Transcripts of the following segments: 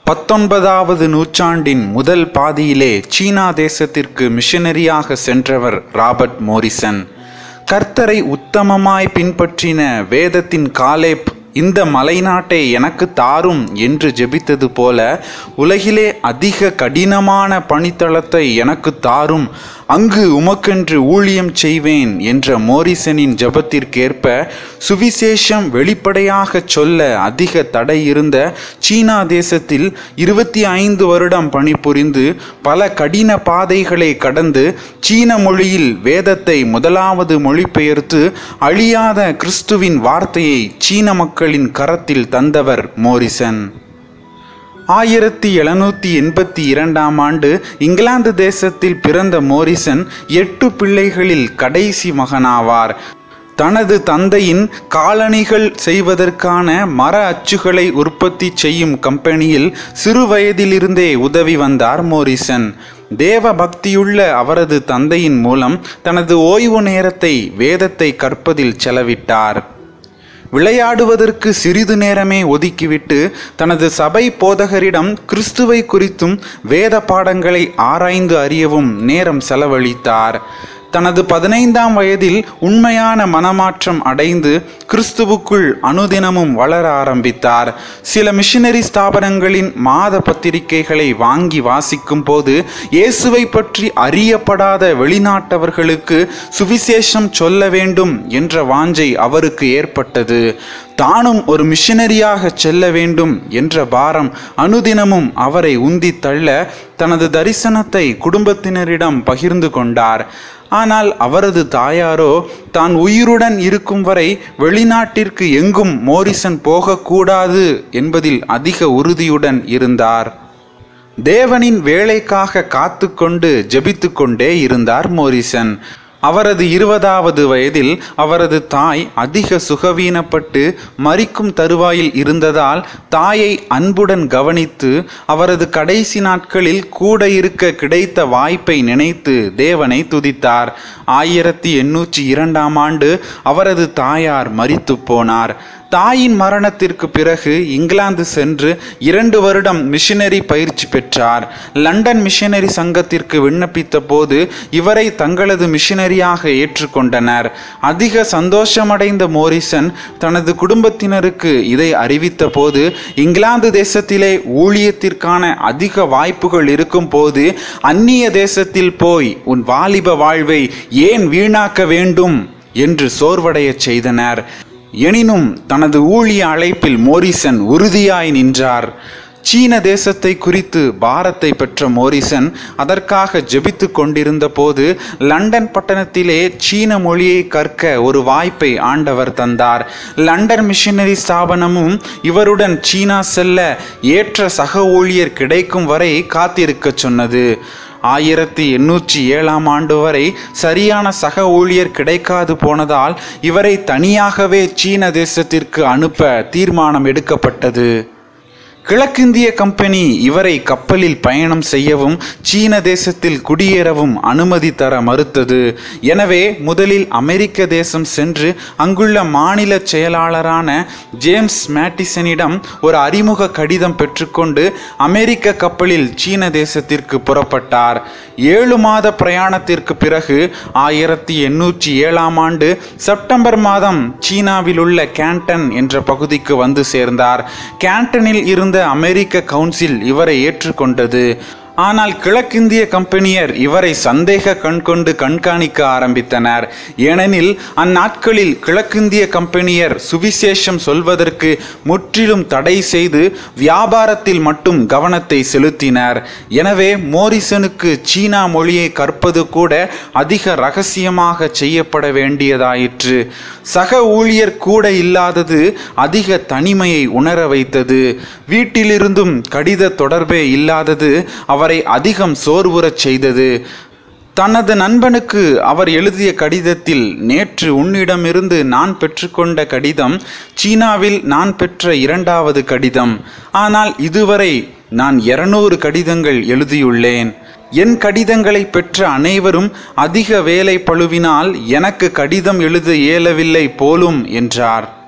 பத்தொன்பதாவது நூற்றாண்டின் முதல் பாதியிலே சீனா தேசத்திற்கு மிஷனரியாக சென்றவர் ராபர்ட் மோரிசன் கர்த்தரை உத்தமமாய் பின்பற்றின வேதத்தின் காலேப் இந்த மலைநாட்டை எனக்கு தாரும் என்று ஜெபித்தது போல உலகிலே அதிக கடினமான பணித்தளத்தை எனக்கு தாரும் அங்கு உமக்கென்று ஊழியம் செய்வேன் என்ற மோரிசனின் ஜெபத்திற்கேற்ப சுவிசேஷம் வெளிப்படையாகச் சொல்ல அதிக தடை இருந்த சீனா தேசத்தில் இருபத்தி ஐந்து வருடம் பணிபுரிந்து பல கடின பாதைகளை கடந்து சீன மொழியில் வேதத்தை முதலாவது மொழிபெயர்த்து அழியாத கிறிஸ்துவின் வார்த்தையை சீன மக்களின் கரத்தில் தந்தவர் மோரிசன் ஆயிரத்தி எழுநூற்றி எண்பத்தி இரண்டாம் ஆண்டு இங்கிலாந்து தேசத்தில் பிறந்த மோரிசன் எட்டு பிள்ளைகளில் கடைசி மகனாவார் தனது தந்தையின் காலணிகள் செய்வதற்கான மர அச்சுகளை உற்பத்தி செய்யும் கம்பெனியில் சிறு வயதிலிருந்தே உதவி வந்தார் மோரிசன் தேவ பக்தியுள்ள அவரது தந்தையின் மூலம் தனது ஓய்வு நேரத்தை வேதத்தை கற்பதில் செலவிட்டார் விளையாடுவதற்கு சிறிது நேரமே ஒதுக்கிவிட்டு தனது சபை போதகரிடம் கிறிஸ்துவை குறித்தும் வேத பாடங்களை ஆராய்ந்து அறியவும் நேரம் செலவழித்தார் தனது பதினைந்தாம் வயதில் உண்மையான மனமாற்றம் அடைந்து கிறிஸ்துவுக்குள் அனுதினமும் வளர ஆரம்பித்தார் சில மிஷினரி ஸ்தாபனங்களின் மாத பத்திரிகைகளை வாங்கி வாசிக்கும் போது இயேசுவை பற்றி அறியப்படாத வெளிநாட்டவர்களுக்கு சுவிசேஷம் சொல்ல வேண்டும் என்ற வாஞ்சை அவருக்கு ஏற்பட்டது தானும் ஒரு மிஷனரியாக செல்ல வேண்டும் என்ற பாரம் அனுதினமும் அவரை உந்தி தள்ள தனது தரிசனத்தை குடும்பத்தினரிடம் பகிர்ந்து கொண்டார் ஆனால் அவரது தாயாரோ தான் உயிருடன் இருக்கும் வரை வெளிநாட்டிற்கு எங்கும் மோரிசன் போகக்கூடாது என்பதில் அதிக உறுதியுடன் இருந்தார் தேவனின் வேலைக்காக காத்து கொண்டு ஜெபித்து கொண்டே இருந்தார் மோரிசன் அவரது இருபதாவது வயதில் அவரது தாய் அதிக சுகவீனப்பட்டு மறிக்கும் தருவாயில் இருந்ததால் தாயை அன்புடன் கவனித்து அவரது கடைசி நாட்களில் கூட இருக்க கிடைத்த வாய்ப்பை நினைத்து தேவனை துதித்தார் ஆயிரத்தி எண்ணூற்றி இரண்டாம் ஆண்டு அவரது தாயார் மரித்து போனார் தாயின் மரணத்திற்கு பிறகு இங்கிலாந்து சென்று இரண்டு வருடம் மிஷனரி பயிற்சி பெற்றார் லண்டன் மிஷனரி சங்கத்திற்கு விண்ணப்பித்த போது இவரை தங்களது மிஷனரியாக ஏற்றுக்கொண்டனர் அதிக சந்தோஷமடைந்த மோரிசன் தனது குடும்பத்தினருக்கு இதை அறிவித்த போது இங்கிலாந்து தேசத்திலே ஊழியத்திற்கான அதிக வாய்ப்புகள் இருக்கும் போது அந்நிய தேசத்தில் போய் உன் வாலிப வாழ்வை ஏன் வீணாக்க வேண்டும் என்று சோர்வடையச் செய்தனர் எனினும் தனது ஊழிய அழைப்பில் மோரிசன் உறுதியாய் நின்றார் சீன தேசத்தை குறித்து பாரத்தை பெற்ற மோரிசன் அதற்காக ஜெபித்து கொண்டிருந்த போது லண்டன் பட்டணத்திலே சீன மொழியை கற்க ஒரு வாய்ப்பை ஆண்டவர் தந்தார் லண்டன் மிஷனரி ஸ்தாபனமும் இவருடன் சீனா செல்ல ஏற்ற சக ஊழியர் கிடைக்கும் வரை காத்திருக்கச் சொன்னது ஆயிரத்தி எண்ணூற்றி ஏழாம் ஆண்டு வரை சரியான சக ஊழியர் கிடைக்காது போனதால் இவரை தனியாகவே சீன தேசத்திற்கு அனுப்ப தீர்மானம் எடுக்கப்பட்டது கிழக்கிந்திய கம்பெனி இவரை கப்பலில் பயணம் செய்யவும் சீன தேசத்தில் குடியேறவும் அனுமதி தர மறுத்தது எனவே முதலில் அமெரிக்க தேசம் சென்று அங்குள்ள மாநில செயலாளரான ஜேம்ஸ் மேட்டிசனிடம் ஒரு அறிமுக கடிதம் பெற்றுக்கொண்டு அமெரிக்க கப்பலில் சீன தேசத்திற்கு புறப்பட்டார் ஏழு மாத பிரயாணத்திற்கு பிறகு ஆயிரத்தி எண்ணூற்றி ஏழாம் ஆண்டு செப்டம்பர் மாதம் சீனாவில் உள்ள கேண்டன் என்ற பகுதிக்கு வந்து சேர்ந்தார் கேண்டனில் இருந்த அமெரிக்க கவுன்சில் இவரை ஏற்றுக்கொண்டது ஆனால் கிழக்கிந்திய கம்பெனியர் இவரை சந்தேக கண் கொண்டு கண்காணிக்க ஆரம்பித்தனர் ஏனெனில் அந்நாட்களில் கிழக்கிந்திய கம்பெனியர் சுவிசேஷம் சொல்வதற்கு முற்றிலும் தடை செய்து வியாபாரத்தில் மட்டும் கவனத்தை செலுத்தினர் எனவே மோரிசனுக்கு சீனா மொழியை கற்பது கூட அதிக ரகசியமாக செய்யப்பட வேண்டியதாயிற்று சக ஊழியர் கூட இல்லாதது அதிக தனிமையை உணர வைத்தது வீட்டிலிருந்தும் கடித தொடர்பே இல்லாதது அவரை அதிகம் சோர்வுறச் செய்தது தனது நண்பனுக்கு அவர் எழுதிய கடிதத்தில் நேற்று உன்னிடமிருந்து நான் பெற்றுக்கொண்ட கடிதம் சீனாவில் நான் பெற்ற இரண்டாவது கடிதம் ஆனால் இதுவரை நான் இருநூறு கடிதங்கள் எழுதியுள்ளேன் என் கடிதங்களை பெற்ற அனைவரும் அதிக வேலை பழுவினால் எனக்கு கடிதம் எழுத இயலவில்லை போலும் என்றார்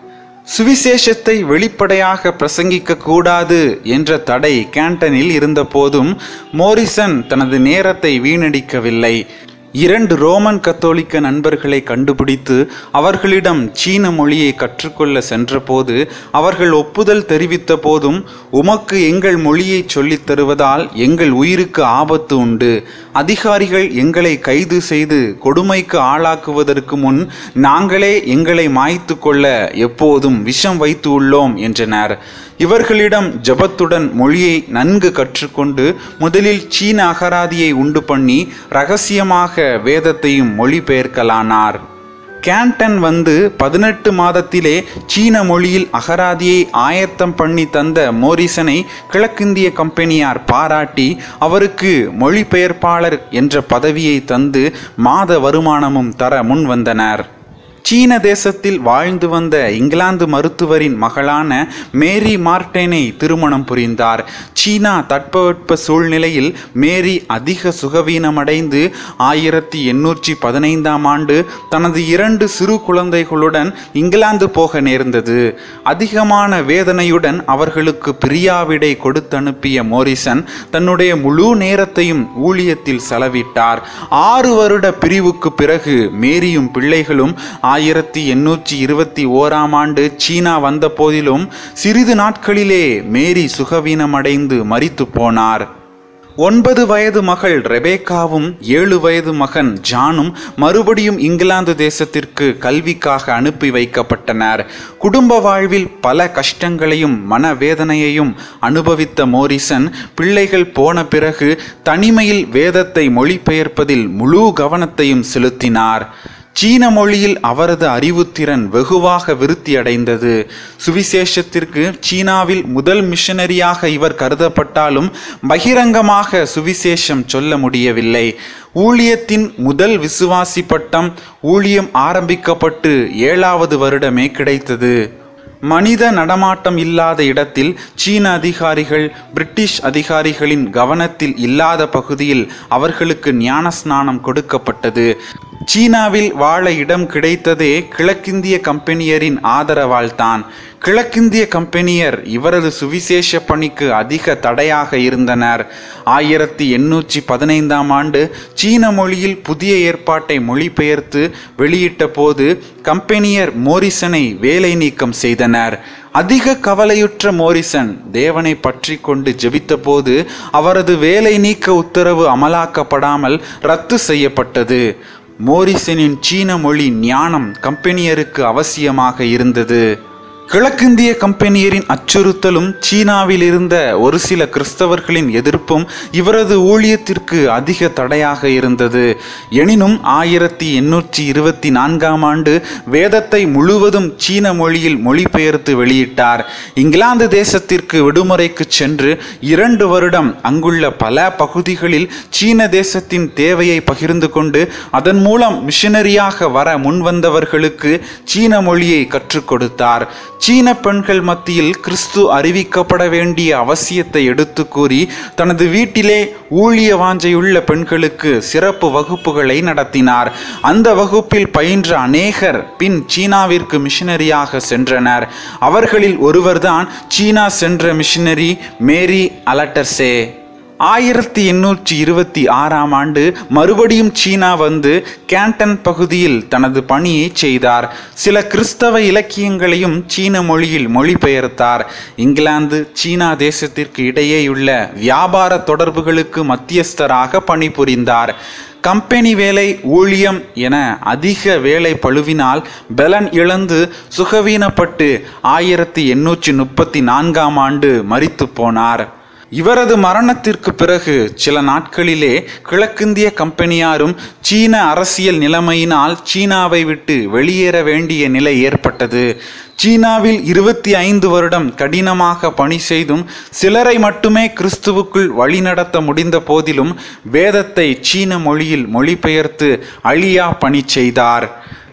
சுவிசேஷத்தை வெளிப்படையாக பிரசங்கிக்க கூடாது என்ற தடை கேண்டனில் இருந்தபோதும் மோரிசன் தனது நேரத்தை வீணடிக்கவில்லை இரண்டு ரோமன் கத்தோலிக்க நண்பர்களை கண்டுபிடித்து அவர்களிடம் சீன மொழியை கற்றுக்கொள்ள சென்றபோது அவர்கள் ஒப்புதல் தெரிவித்த போதும் உமக்கு எங்கள் மொழியை சொல்லித் தருவதால் எங்கள் உயிருக்கு ஆபத்து உண்டு அதிகாரிகள் எங்களை கைது செய்து கொடுமைக்கு ஆளாக்குவதற்கு முன் நாங்களே எங்களை மாய்த்து கொள்ள எப்போதும் விஷம் வைத்து உள்ளோம் என்றனர் இவர்களிடம் ஜபத்துடன் மொழியை நன்கு கற்றுக்கொண்டு முதலில் சீன அகராதியை உண்டு பண்ணி ரகசியமாக வேதத்தையும் மொழிபெயர்க்கலானார் கேண்டன் வந்து பதினெட்டு மாதத்திலே சீன மொழியில் அகராதியை ஆயத்தம் பண்ணி தந்த மோரிசனை கிழக்கிந்திய கம்பெனியார் பாராட்டி அவருக்கு மொழிபெயர்ப்பாளர் என்ற பதவியை தந்து மாத வருமானமும் தர முன் வந்தனர் சீன தேசத்தில் வாழ்ந்து வந்த இங்கிலாந்து மருத்துவரின் மகளான மேரி மார்டேனை திருமணம் புரிந்தார் சீனா தட்பவெட்ப சூழ்நிலையில் மேரி அதிக சுகவீனமடைந்து ஆயிரத்தி எண்ணூற்றி பதினைந்தாம் ஆண்டு தனது இரண்டு சிறு குழந்தைகளுடன் இங்கிலாந்து போக நேர்ந்தது அதிகமான வேதனையுடன் அவர்களுக்கு பிரியாவிடை கொடுத்தனுப்பிய மோரிசன் தன்னுடைய முழு நேரத்தையும் ஊழியத்தில் செலவிட்டார் ஆறு வருட பிரிவுக்கு பிறகு மேரியும் பிள்ளைகளும் ஆயிரத்தி எண்ணூற்றி இருபத்தி ஓராம் ஆண்டு சீனா வந்த போதிலும் சிறிது நாட்களிலே மேரி சுகவீனமடைந்து மரித்து போனார் ஒன்பது வயது மகள் ரெபேக்காவும் ஏழு வயது மகன் ஜானும் மறுபடியும் இங்கிலாந்து தேசத்திற்கு கல்விக்காக அனுப்பி வைக்கப்பட்டனர் குடும்ப வாழ்வில் பல கஷ்டங்களையும் மனவேதனையையும் அனுபவித்த மோரிசன் பிள்ளைகள் போன பிறகு தனிமையில் வேதத்தை மொழிபெயர்ப்பதில் முழு கவனத்தையும் செலுத்தினார் சீன மொழியில் அவரது அறிவுத்திறன் வெகுவாக விருத்தியடைந்தது சுவிசேஷத்திற்கு சீனாவில் முதல் மிஷனரியாக இவர் கருதப்பட்டாலும் பகிரங்கமாக சுவிசேஷம் சொல்ல முடியவில்லை ஊழியத்தின் முதல் விசுவாசி பட்டம் ஊழியம் ஆரம்பிக்கப்பட்டு ஏழாவது வருடமே கிடைத்தது மனித நடமாட்டம் இல்லாத இடத்தில் சீன அதிகாரிகள் பிரிட்டிஷ் அதிகாரிகளின் கவனத்தில் இல்லாத பகுதியில் அவர்களுக்கு ஞானஸ்நானம் கொடுக்கப்பட்டது சீனாவில் வாழ இடம் கிடைத்ததே கிழக்கிந்திய கம்பெனியரின் ஆதரவால் தான் கிழக்கிந்திய கம்பெனியர் இவரது சுவிசேஷ பணிக்கு அதிக தடையாக இருந்தனர் ஆயிரத்தி எண்ணூற்றி பதினைந்தாம் ஆண்டு சீன மொழியில் புதிய ஏற்பாட்டை மொழிபெயர்த்து வெளியிட்ட போது கம்பெனியர் மோரிசனை வேலை நீக்கம் செய்தனர் அதிக கவலையுற்ற மோரிசன் தேவனை பற்றி கொண்டு ஜெபித்தபோது அவரது வேலை நீக்க உத்தரவு அமலாக்கப்படாமல் ரத்து செய்யப்பட்டது மோரிசனின் சீன மொழி ஞானம் கம்பெனியருக்கு அவசியமாக இருந்தது கிழக்கிந்திய கம்பெனியரின் அச்சுறுத்தலும் சீனாவில் இருந்த ஒரு சில கிறிஸ்தவர்களின் எதிர்ப்பும் இவரது ஊழியத்திற்கு அதிக தடையாக இருந்தது எனினும் ஆயிரத்தி எண்ணூற்றி இருபத்தி நான்காம் ஆண்டு வேதத்தை முழுவதும் சீன மொழியில் மொழிபெயர்த்து வெளியிட்டார் இங்கிலாந்து தேசத்திற்கு விடுமுறைக்கு சென்று இரண்டு வருடம் அங்குள்ள பல பகுதிகளில் சீன தேசத்தின் தேவையை பகிர்ந்து கொண்டு அதன் மூலம் மிஷனரியாக வர முன்வந்தவர்களுக்கு சீன மொழியை கற்றுக் கொடுத்தார் சீன பெண்கள் மத்தியில் கிறிஸ்து அறிவிக்கப்பட வேண்டிய அவசியத்தை எடுத்து கூறி தனது வீட்டிலே ஊழிய வாஞ்சையுள்ள பெண்களுக்கு சிறப்பு வகுப்புகளை நடத்தினார் அந்த வகுப்பில் பயின்ற அநேகர் பின் சீனாவிற்கு மிஷனரியாக சென்றனர் அவர்களில் ஒருவர்தான் சீனா சென்ற மிஷனரி மேரி அலட்டர்சே ஆயிரத்தி எண்ணூற்றி இருபத்தி ஆறாம் ஆண்டு மறுபடியும் சீனா வந்து கேண்டன் பகுதியில் தனது பணியை செய்தார் சில கிறிஸ்தவ இலக்கியங்களையும் சீன மொழியில் மொழிபெயர்த்தார் இங்கிலாந்து சீனா தேசத்திற்கு இடையேயுள்ள வியாபார தொடர்புகளுக்கு மத்தியஸ்தராக பணிபுரிந்தார் கம்பெனி வேலை ஊழியம் என அதிக வேலை பழுவினால் பலன் இழந்து சுகவீனப்பட்டு ஆயிரத்தி எண்ணூற்றி முப்பத்தி நான்காம் ஆண்டு மரித்து போனார் இவரது மரணத்திற்கு பிறகு சில நாட்களிலே கிழக்கிந்திய கம்பெனியாரும் சீன அரசியல் நிலைமையினால் சீனாவை விட்டு வெளியேற வேண்டிய நிலை ஏற்பட்டது சீனாவில் இருபத்தி ஐந்து வருடம் கடினமாக பணி செய்தும் சிலரை மட்டுமே கிறிஸ்துவுக்குள் வழிநடத்த முடிந்த போதிலும் வேதத்தை சீன மொழியில் மொழிபெயர்த்து அழியா பணி செய்தார்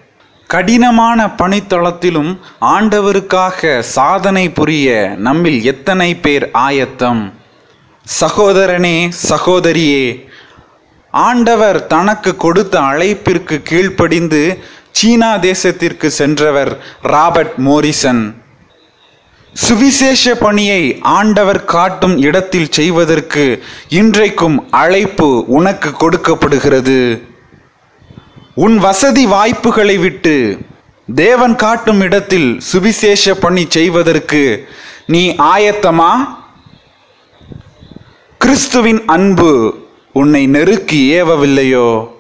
கடினமான பணித்தளத்திலும் ஆண்டவருக்காக சாதனை புரிய நம்மில் எத்தனை பேர் ஆயத்தம் சகோதரனே சகோதரியே ஆண்டவர் தனக்கு கொடுத்த அழைப்பிற்கு கீழ்ப்படிந்து சீனா தேசத்திற்கு சென்றவர் ராபர்ட் மோரிசன் சுவிசேஷ பணியை ஆண்டவர் காட்டும் இடத்தில் செய்வதற்கு இன்றைக்கும் அழைப்பு உனக்கு கொடுக்கப்படுகிறது உன் வசதி வாய்ப்புகளை விட்டு தேவன் காட்டும் இடத்தில் சுவிசேஷ பணி செய்வதற்கு நீ ஆயத்தமா கிறிஸ்துவின் அன்பு உன்னை நெருக்கி ஏவவில்லையோ